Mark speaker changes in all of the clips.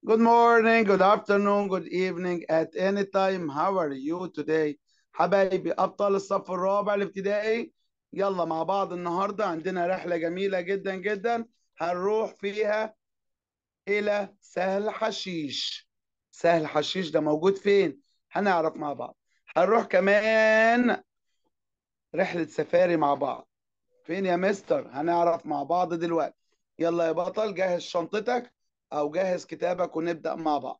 Speaker 1: Good morning, good afternoon, good evening at any time. How are you today? حبايبي أبطال الصف الرابع الابتدائي يلا مع بعض النهاردة عندنا رحلة جميلة جدا جدا هنروح فيها إلى سهل حشيش سهل حشيش ده موجود فين؟ هنعرف مع بعض هنروح كمان رحلة سفاري مع بعض فين يا مستر؟ هنعرف مع بعض دلوقتي يلا يا بطل جهز شنطتك أو جهز كتابك ونبدأ مع بعض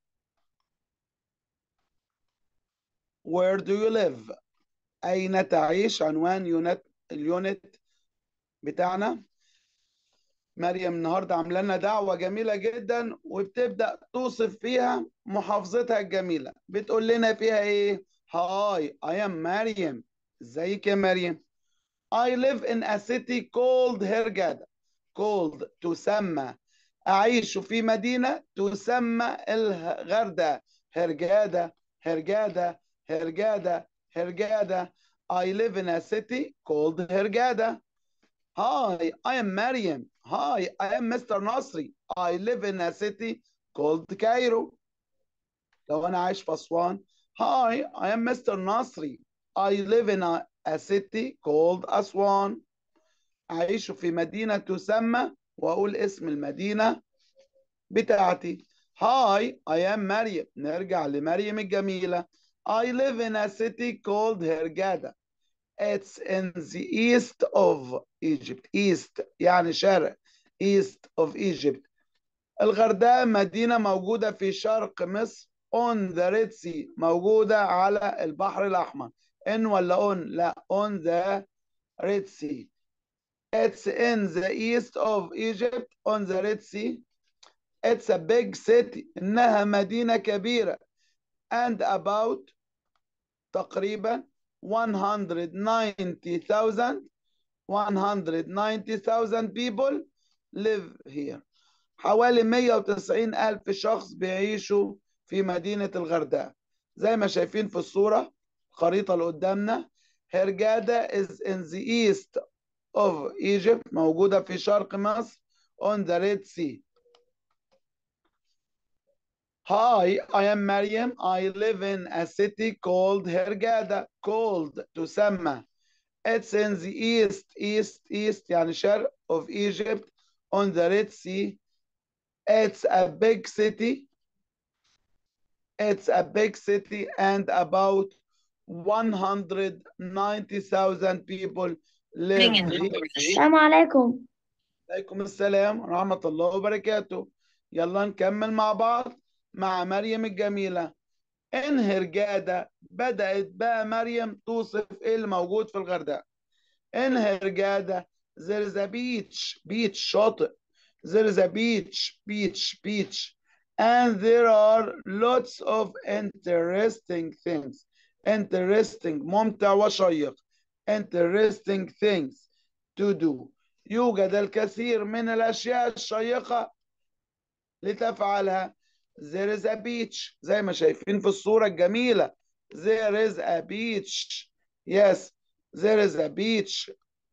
Speaker 1: Where do you live? أين تعيش؟ عنوان يونت اليونت بتاعنا مريم النهارده عامله لنا دعوه جميله جدا وبتبدا توصف فيها محافظتها الجميله بتقول لنا فيها ايه هاي I am مريم ازيك يا مريم I live in a city called هرجادة called تسمى أعيش في مدينة تسمى الغردة هرجادة هرجادة هرجادة هرجادة I live in a city called هرجادة Hi, I am Mariam. Hi, I am Mr. Nasri. I live in a city called Cairo. لو أنا عايش في أسوان Hi, I am Mr. Nasri. I live in a, a city called أسوان. أعيش في مدينة تسمى وأقول اسم المدينة بتاعتي. Hi, I am مريم. نرجع لمريم الجميلة. I live in a city called هرجادة. It's in the east of Egypt. East يعني شرق. East of Egypt. الغردقة مدينة موجودة في شرق مصر. On the Red Sea موجودة على البحر الأحمر. In ولا on؟ لا on the Red Sea. It's in the east of Egypt on the Red Sea. It's a big city. إنها مدينة كبيرة. And about تقريبا 190,000 190,000 people live here حوالي 190 ألف شخص بيعيشوا في مدينة الغردقة زي ما شايفين في الصورة الخريطة اللي قدامنا هرجادة is in the east of Egypt موجودة في شرق مصر on the Red Sea Hi, I am Mariam. I live in a city called Hurghada. Called تسمى. It's in the east, east, east يعني شرق of Egypt on the Red Sea. It's a big city. It's a big city and about 190,000 people live here.
Speaker 2: السلام عليكم
Speaker 1: عليكم السلام ورحمة الله وبركاته. يلا نكمل مع بعض مع مريم الجميلة إن هرجادة بدأت بقى مريم توصف إيه اللي موجود في الغردقة إن هرجادة there is a beach beach شاطئ there is a beach beach beach and there are lots of interesting things interesting ممتع وشيق interesting things to do يوجد الكثير من الأشياء الشيقة لتفعلها there is a beach زي ما شايفين في الصورة الجميلة there is a beach yes there is a beach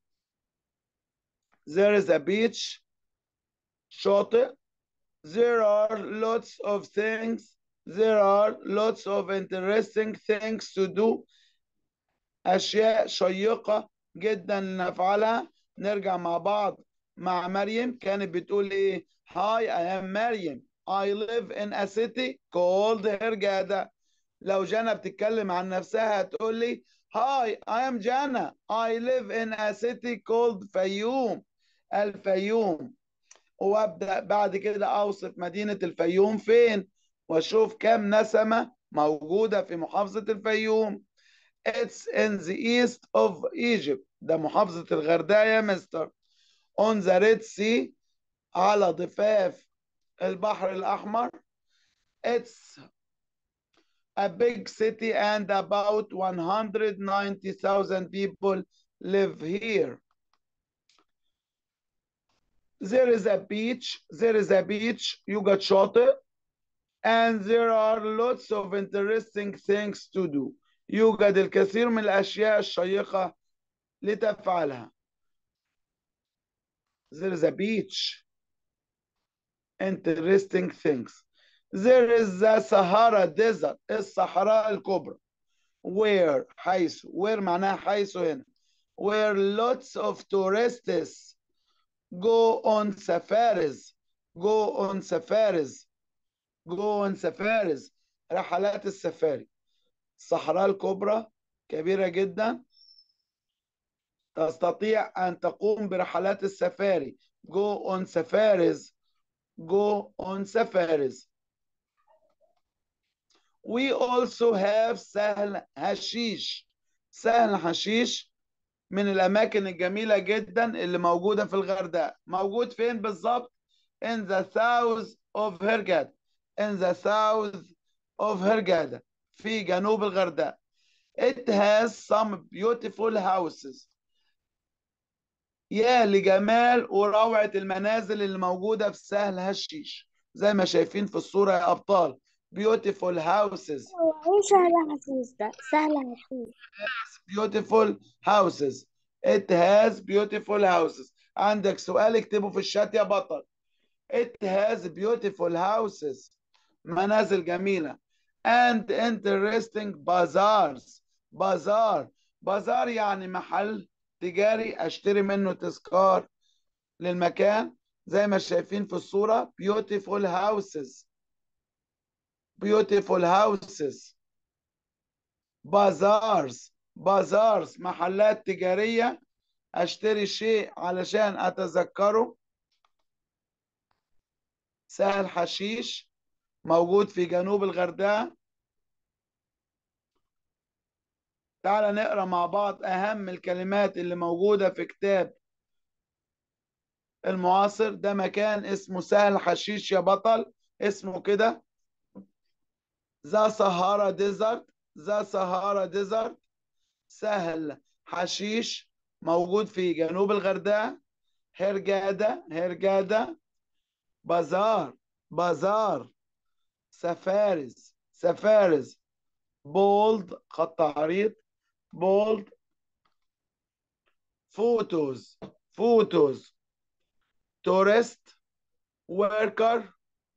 Speaker 1: there is a beach شاطئ there are lots of things there are lots of interesting things to do أشياء شيقة جدا نفعلها نرجع مع بعض مع مريم كانت بتقول إيه Hi I am مريم I live in a city called هرجادة لو جانا بتتكلم عن نفسها هتقول لي Hi I am جانا I live in a city called فيوم الفيوم وابدا بعد كده اوصف مدينة الفيوم فين واشوف كم نسمة موجودة في محافظة الفيوم It's in the east of Egypt ده محافظة الغردقة يا مستر on the Red Sea على ضفاف البحر الأحمر It's a big city and about 190,000 people live here. There is a beach, there is a beach, يوجد شاطئ, and there are lots of interesting things to do. يوجد الكثير من الأشياء الشيقة لتفعلها. There is a beach. Interesting things. There is the Sahara Desert الصحراء الكبرى where حيث where معناها حيث هنا where lots of tourists go on safaris go on safaris go on safaris رحلات السفاري الصحراء الكبرى كبيرة جدا تستطيع أن تقوم برحلات السفاري go on safaris go on safaris we also have سهل حشيش سهل حشيش من الأماكن الجميلة جدا اللي موجودة في الغردقة موجود فين بالظبط in the south of Hurghada in the south of Hurghada في جنوب الغردقة it has some beautiful houses يا لجمال وروعة المنازل اللي موجودة في سهل هشيش زي ما شايفين في الصورة يا أبطال beautiful houses
Speaker 2: ايه سهل حفيظ ده سهل حفيظ
Speaker 1: beautiful houses it has beautiful houses عندك سؤال اكتبه في الشات يا بطل it has beautiful houses منازل جميلة and interesting bazaars بازار بازار يعني محل تجاري اشتري منه تذكار للمكان زي ما شايفين في الصورة beautiful houses beautiful houses bazaars bazaars محلات تجارية اشتري شيء علشان اتذكره سهل حشيش موجود في جنوب الغردقة تعال نقرا مع بعض اهم الكلمات اللي موجودة في كتاب المعاصر ده مكان اسمه سهل حشيش يا بطل اسمه كده ذا سهارا ديزرت ذا سهارا ديزرت سهل حشيش موجود في جنوب الغردقة هرجادة هرجادة بازار بازار سفارز سفارز بولد خط عريض بولد فوتوز فوتوز تورست وركر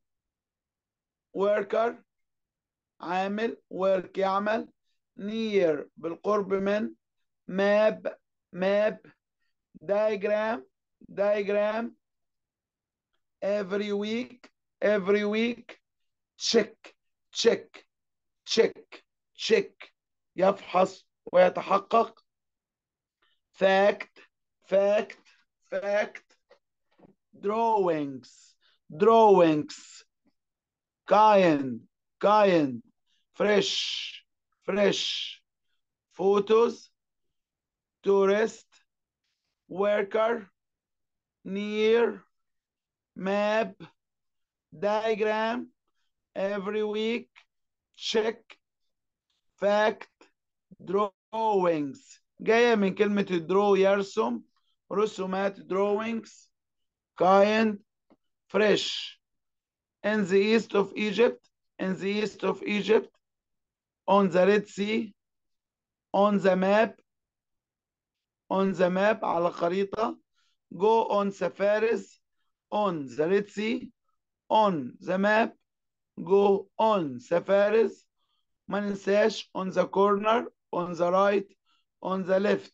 Speaker 1: وركر عامل ورك يعمل نير بالقرب من ماب ماب دايجرام دايجرام every week every week check check check check يفحص ويتحقق fact fact fact drawings drawings kind kind fresh fresh photos tourist worker near map diagram every week check fact drawings جاية من كلمة draw يرسم رسومات drawings kind fresh in the east of Egypt in the east of Egypt on the Red Sea on the map on the map على خريطة go on safaris on the Red Sea on the map go on safaris ما ننساش on the corner on the right on the left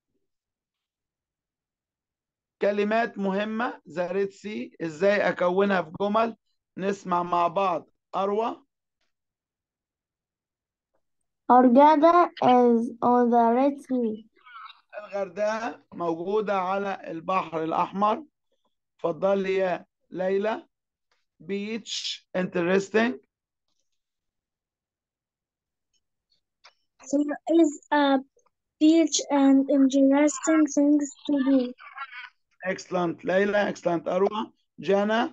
Speaker 1: كلمات مهمة the Red Sea ازاي اكونها في جمل نسمع مع بعض أروى
Speaker 2: Hurghada is on the Red Sea.
Speaker 1: الغردقة موجودة على البحر الأحمر اتفضل لي يا ليلى beach interesting
Speaker 2: There is a beach and interesting things to do.
Speaker 1: excellent ليلى excellent أروى جانا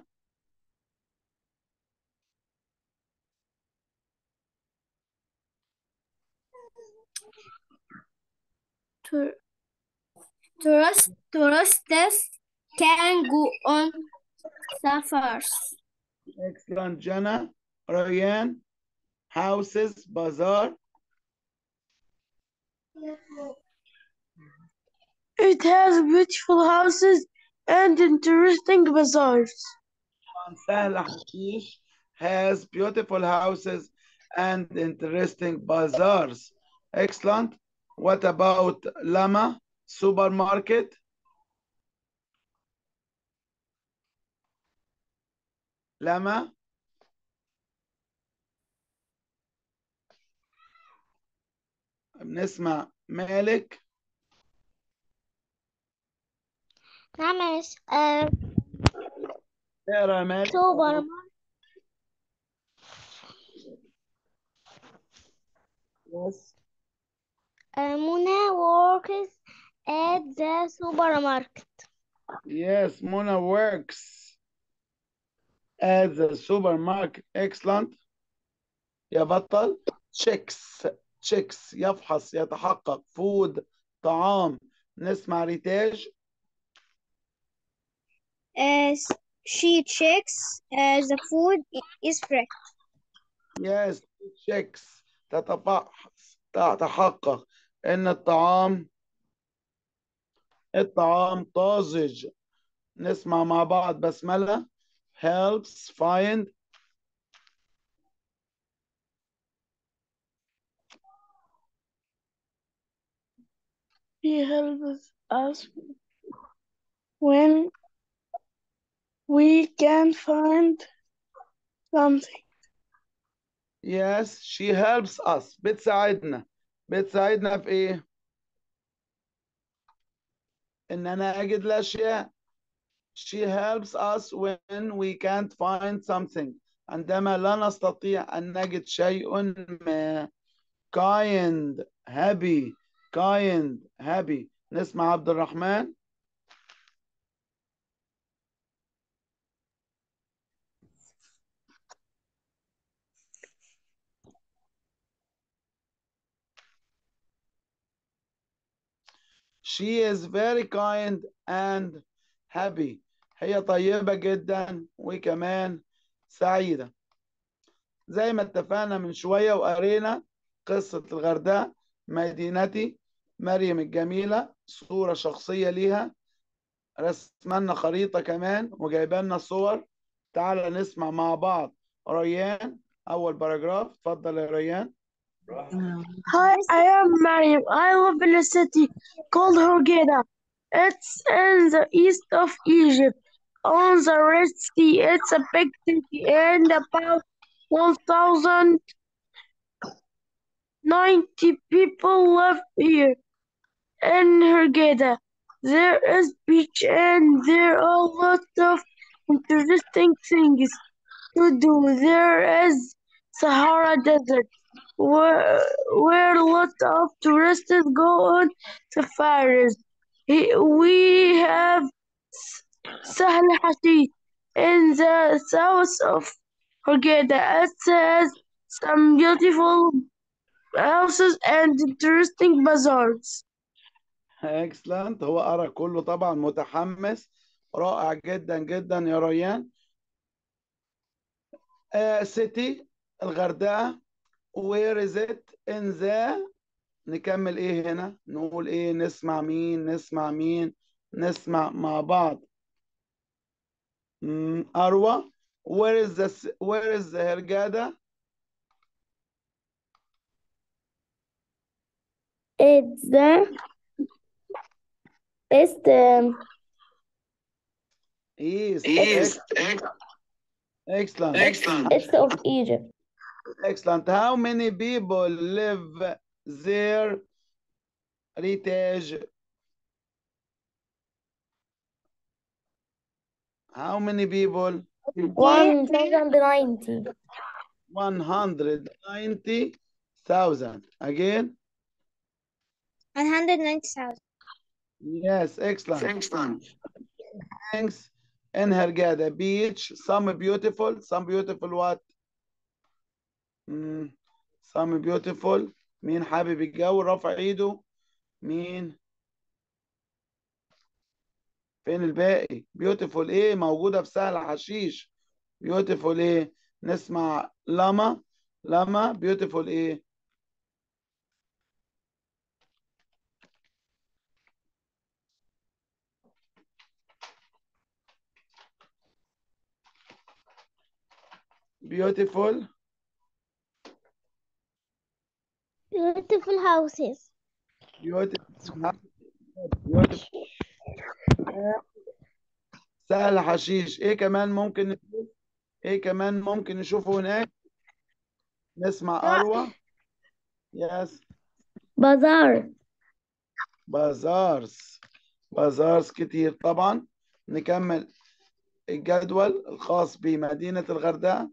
Speaker 3: Tour- Tourist, tourists can go on safaris.
Speaker 1: excellent جانا ريان houses bazaar
Speaker 4: It has beautiful houses and interesting bazaars.
Speaker 1: سهل حشيش has beautiful houses and interesting bazaars. Excellent. What about Lama supermarket? Lama? بنسمع مالك
Speaker 3: نعم يا مس آه،
Speaker 1: اقرا يا مالك
Speaker 3: سوبر
Speaker 1: Yes.
Speaker 3: آه، منى works at the supermarket
Speaker 1: Yes, Mona works at the supermarket. Excellent. يا بطل checks checks يفحص يتحقق food طعام نسمع ريتاج
Speaker 3: As she checks as the food is fresh.
Speaker 1: yes checks تتفحص تتحقق ان الطعام الطعام طازج نسمع مع بعض بسملة helps find
Speaker 4: He helps us when we can't find something.
Speaker 1: yes she helps us بتساعدنا بتساعدنا في ايه ان انا اجد الاشياء she helps us when we can't find something عندما لا نستطيع ان نجد شيء ما kind happy kind happy نسمع عبد الرحمن She is very kind and happy. هي طيبة جدا وكمان سعيدة. زي ما اتفقنا من شوية وقرينا قصة الغردقة مدينتي مريم الجميلة صورة شخصية ليها رسمنا خريطة كمان وجايبالنا صور تعال نسمع مع بعض ريان أول باراجراف اتفضل يا ريان
Speaker 4: Hi, I am Mariam. I live in a city called Hurghada. It's in the east of Egypt, on the Red Sea. It's a big city, and about 1,090 people live here in Hurghada. There is beach, and there are lots of interesting things to do. There is Sahara Desert where, where lots of tourists go on safaris. He- We have S- Sahl Hashish in the south of Hurghada. It has some beautiful houses and interesting bazaars.
Speaker 1: اكسلنت هو قرا كله طبعا متحمس رائع جدا جدا يا ريان آه سيتي الغردقة where is it in the نكمل ايه هنا نقول ايه نسمع مين نسمع مين نسمع مع بعض مم، أروى where is the where is the هرجادة
Speaker 3: It's the it's um,
Speaker 1: east
Speaker 5: East.
Speaker 1: excellent
Speaker 5: Excellent.
Speaker 3: east of Egypt.
Speaker 1: excellent how many people live there Ritaj how many people
Speaker 3: One thousand ninety.
Speaker 1: 190,000 again
Speaker 3: One hundred ninety thousand.
Speaker 1: yes excellent
Speaker 5: Excellent.
Speaker 1: thanks in Hurghada beach some beautiful some beautiful what مم. some beautiful مين حابب الجو رفع ايده مين فين الباقي beautiful ايه موجودة في سهل حشيش beautiful ايه نسمع لما لما beautiful ايه beautiful
Speaker 3: Beautiful houses.
Speaker 1: beautiful beautiful سهل حشيش ايه كمان ممكن نشوف ايه كمان ممكن نشوفه هناك نسمع اروى يس
Speaker 2: بازار
Speaker 1: بازارز بازارز كتير طبعا نكمل الجدول الخاص بمدينة الغردقة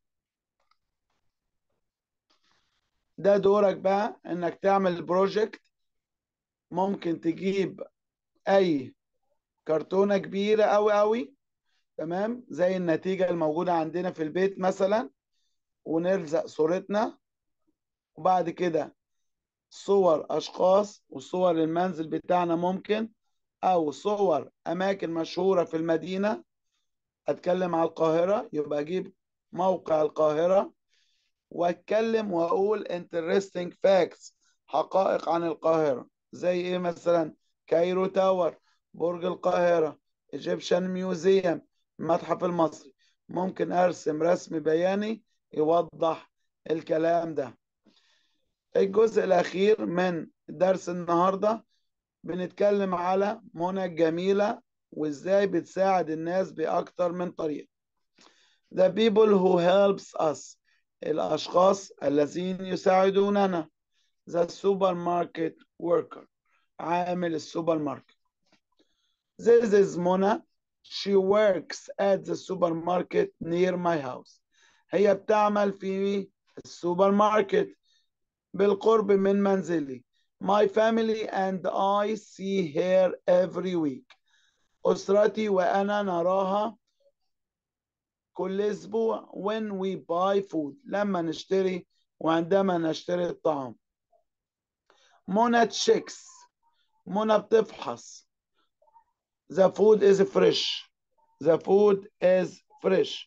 Speaker 1: ده دورك بقى انك تعمل بروجكت ممكن تجيب اي كرتونة كبيرة قوي قوي تمام زي النتيجة الموجودة عندنا في البيت مثلا ونلزق صورتنا وبعد كده صور أشخاص وصور المنزل بتاعنا ممكن أو صور أماكن مشهورة في المدينة أتكلم على القاهرة يبقى أجيب موقع القاهرة وأتكلم وأقول interesting facts حقائق عن القاهرة زي إيه مثلا كايرو تاور برج القاهرة Egyptian Museum المتحف المصري ممكن أرسم رسم بياني يوضح الكلام ده الجزء الأخير من درس النهاردة بنتكلم على منى الجميلة وإزاي بتساعد الناس بأكتر من طريقة The people who helps us الأشخاص الذين يساعدوننا The supermarket worker عامل السوبر ماركت This is Mona She works at the supermarket near my house هي بتعمل في السوبر ماركت بالقرب من منزلي My family and I see her every week أسرتي وأنا نراها كل أسبوع when we buy food لما نشتري وعندما نشتري الطعام منى checks منى بتفحص The food is fresh The food is fresh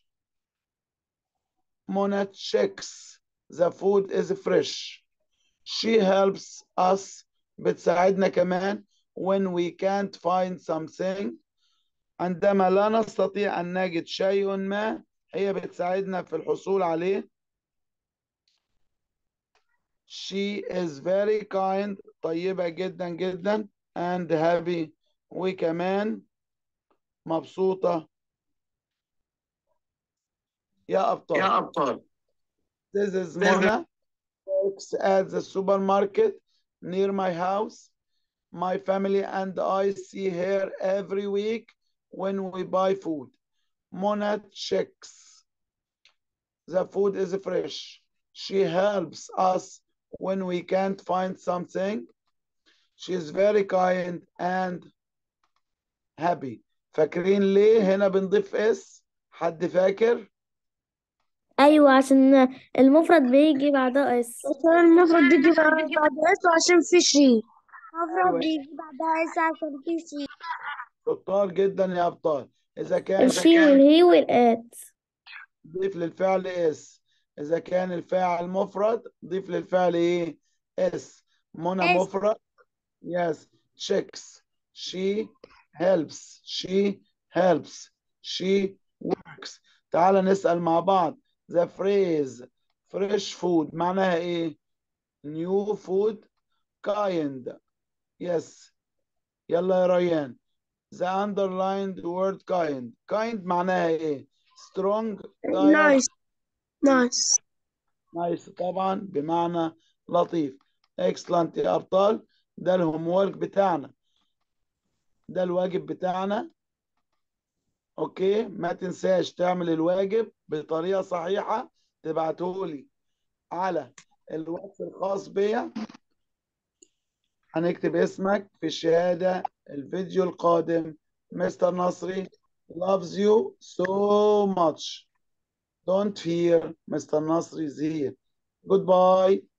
Speaker 1: منى checks The food is fresh She helps us بتساعدنا كمان when we can't find something عندما لا نستطيع أن نجد شيء ما هي بتساعدنا في الحصول عليه She is very kind طيبة جدا جدا and happy وكمان مبسوطة يا أبطال
Speaker 5: يا أبطال
Speaker 1: This is Mona works at the supermarket near my house. My family and I see her every week when we buy food. Mona checks. The food is fresh. She helps us when we can't find something. She is very kind and happy. فاكرين ليه هنا بنضيف اس؟ حد فاكر؟
Speaker 2: أيوة عشان المفرد بيجي بعدها اس
Speaker 4: عشان المفروض تيجي بعد اس وعشان في شيء
Speaker 3: مفروض بيجي بعدها اس عشان في شيء
Speaker 1: شطار جدا يا أبطال. إذا كان
Speaker 2: الشي والهي والآت
Speaker 1: ضيف للفعل اس اذا كان الفاعل مفرد ضيف للفعل ايه اس منى
Speaker 3: اس.
Speaker 1: مفرد yes checks she helps she helps she works تعال نسأل مع بعض the phrase fresh food معناها ايه new food kind yes يلا يا ريان the underlined word kind kind معناها ايه strong tired
Speaker 4: نايس نايس
Speaker 1: نايس طبعا بمعنى لطيف اكسلنت يا ابطال ده الهوم ورك بتاعنا ده الواجب بتاعنا اوكي ما تنساش تعمل الواجب بطريقة صحيحة تبعتهولي على الواتس الخاص بيا هنكتب اسمك في الشهادة الفيديو القادم مستر نصري loves you so much don't fear Mr. Nasri is here goodbye